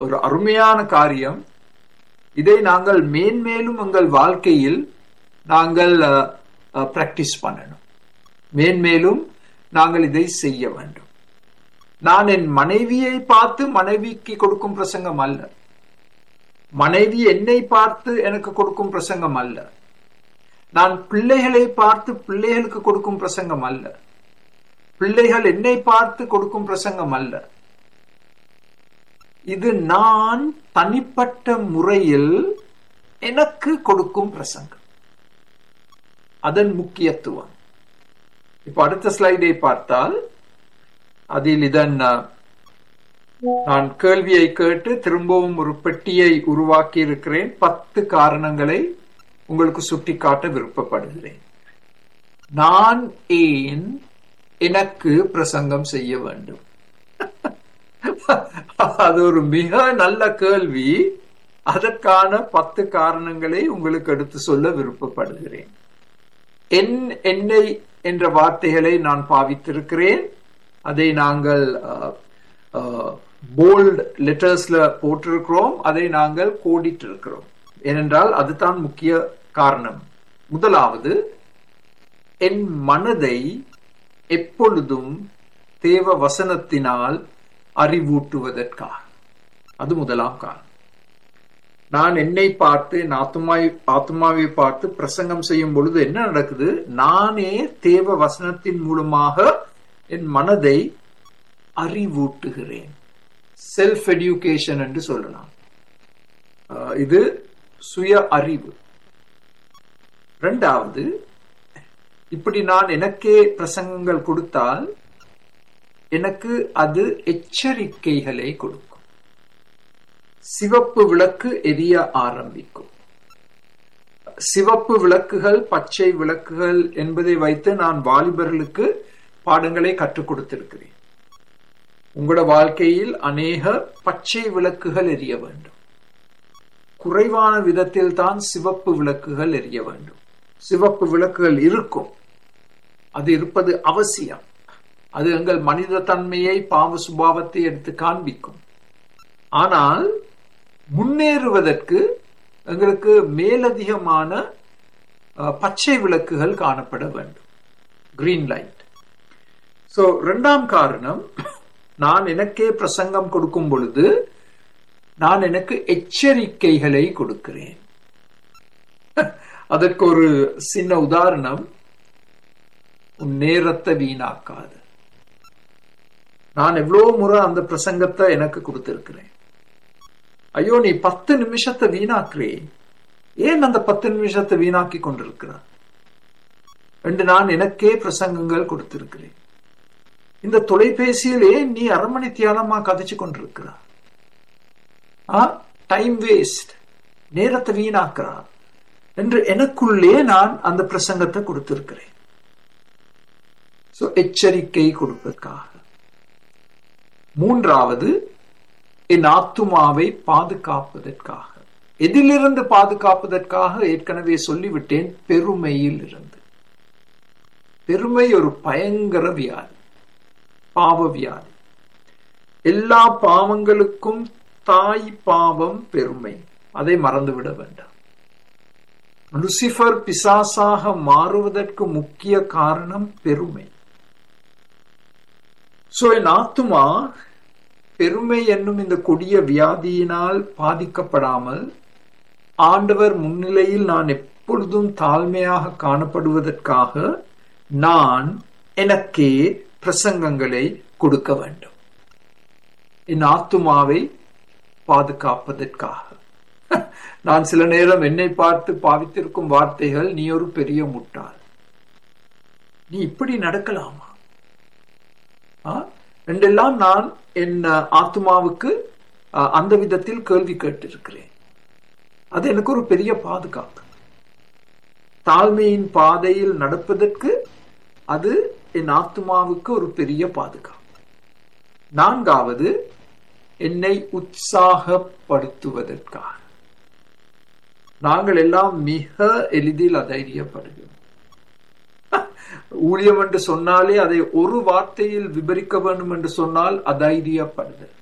ஒரு அருமையான காரியம் இதை நாங்கள் மேன்மேலும் எங்கள் வாழ்க்கையில் நாங்கள் பிராக்டிஸ் பண்ணணும் மேன்மேலும் நாங்கள் இதை செய்ய வேண்டும் நான் என் மனைவியை பார்த்து மனைவிக்கு கொடுக்கும் பிரசங்கம் அல்ல மனைவி என்னை பார்த்து எனக்கு கொடுக்கும் பிரசங்கம் அல்ல நான் பிள்ளைகளை பார்த்து பிள்ளைகளுக்கு கொடுக்கும் பிரசங்கம் அல்ல பிள்ளைகள் என்னை பார்த்து கொடுக்கும் பிரசங்கம் அல்ல இது நான் தனிப்பட்ட முறையில் எனக்கு கொடுக்கும் பிரசங்கம் அதன் முக்கியத்துவம் இப்ப அடுத்த ஸ்லைடை பார்த்தால் அதில் இதன் நான் கேள்வியை கேட்டு திரும்பவும் ஒரு பெட்டியை உருவாக்கி இருக்கிறேன் பத்து காரணங்களை உங்களுக்கு சுட்டிக்காட்ட விருப்பப்படுகிறேன் நான் ஏன் எனக்கு பிரசங்கம் செய்ய வேண்டும் அது ஒரு மிக நல்ல கேள்வி அதற்கான பத்து காரணங்களை உங்களுக்கு எடுத்து சொல்ல விருப்பப்படுகிறேன் என் என்னை என்ற வார்த்தைகளை நான் பாவித்திருக்கிறேன் அதை நாங்கள் போல்ட் லெட்டர்ஸ்ல போட்டிருக்கிறோம் அதை நாங்கள் கோடிட்டு இருக்கிறோம் ஏனென்றால் அதுதான் முக்கிய காரணம் முதலாவது என் மனதை எப்பொழுதும் தேவ வசனத்தினால் அறிவூட்டுவதற்காக அது முதலாம் காரணம் நான் என்னை பார்த்து என் ஆத்மாவை ஆத்மாவை பார்த்து பிரசங்கம் செய்யும் பொழுது என்ன நடக்குது நானே தேவ வசனத்தின் மூலமாக என் மனதை அறிவூட்டுகிறேன் செல்ஃப் எடியூகேஷன் என்று சொல்லலாம் இது சுய அறிவு ரெண்டாவது இப்படி நான் எனக்கே பிரசங்கங்கள் கொடுத்தால் எனக்கு அது எச்சரிக்கைகளை கொடுக்கும் சிவப்பு விளக்கு எரிய ஆரம்பிக்கும் சிவப்பு விளக்குகள் பச்சை விளக்குகள் என்பதை வைத்து நான் வாலிபர்களுக்கு பாடங்களை கற்றுக் கொடுத்திருக்கிறேன் உங்களோட வாழ்க்கையில் அநேக பச்சை விளக்குகள் எரிய வேண்டும் குறைவான விதத்தில் தான் சிவப்பு விளக்குகள் எரிய வேண்டும் சிவப்பு விளக்குகள் இருக்கும் அது இருப்பது அவசியம் அது எங்கள் மனித தன்மையை பாவ சுபாவத்தை எடுத்து காண்பிக்கும் ஆனால் முன்னேறுவதற்கு எங்களுக்கு மேலதிகமான பச்சை விளக்குகள் காணப்பட வேண்டும் கிரீன் லைட் சோ இரண்டாம் காரணம் நான் எனக்கே பிரசங்கம் கொடுக்கும் பொழுது நான் எனக்கு எச்சரிக்கைகளை கொடுக்கிறேன் அதற்கு ஒரு சின்ன உதாரணம் உன் நேரத்தை வீணாக்காது நான் எவ்வளவு முறை அந்த பிரசங்கத்தை எனக்கு கொடுத்திருக்கிறேன் ஐயோ நீ பத்து நிமிஷத்தை வீணாக்குறே ஏன் அந்த பத்து நிமிஷத்தை வீணாக்கி கொண்டிருக்கிறார் என்று நான் எனக்கே பிரசங்கங்கள் கொடுத்திருக்கிறேன் இந்த தொலைபேசியில் ஏன் நீ அரை மணி தியானமா கதைச்சு கொண்டிருக்கிறார் டைம் வேஸ்ட் நேரத்தை வீணாக்குறா என்று எனக்குள்ளே நான் அந்த பிரசங்கத்தை கொடுத்திருக்கிறேன் எச்சரிக்கை கொடுப்பதற்காக மூன்றாவது என் ஆத்துமாவை பாதுகாப்பதற்காக எதிலிருந்து பாதுகாப்பதற்காக ஏற்கனவே சொல்லிவிட்டேன் பெருமையில் இருந்து பெருமை ஒரு பயங்கர வியாதி பாவ வியாதி எல்லா பாவங்களுக்கும் தாய் பாவம் பெருமை அதை மறந்துவிட வேண்டாம் லுசிபர் பிசாசாக மாறுவதற்கு முக்கிய காரணம் பெருமை சோ என் ஆத்துமா பெருமை என்னும் இந்த கொடிய வியாதியினால் பாதிக்கப்படாமல் ஆண்டவர் முன்னிலையில் நான் எப்பொழுதும் தாழ்மையாக காணப்படுவதற்காக நான் எனக்கே பிரசங்கங்களை கொடுக்க வேண்டும் என் ஆத்துமாவை பாதுகாப்பதற்காக நான் சில நேரம் என்னை பார்த்து பாவித்திருக்கும் வார்த்தைகள் நீ ஒரு பெரிய முட்டாள் நீ இப்படி நடக்கலாமா என்றெல்லாம் நான் என் ஆத்மாவுக்கு அந்த விதத்தில் கேள்வி கேட்டிருக்கிறேன் அது எனக்கு ஒரு பெரிய பாதுகாப்பு தாழ்மையின் பாதையில் நடப்பதற்கு அது என் ஆத்மாவுக்கு ஒரு பெரிய பாதுகாப்பு நான்காவது என்னை உற்சாகப்படுத்துவதற்காக நாங்கள் எல்லாம் மிக எளிதில் அதைரியப்படுகிறோம் ஊழியம் என்று சொன்னாலே அதை ஒரு வார்த்தையில் விபரிக்க வேண்டும் என்று சொன்னால் அதைரியப்படுதல்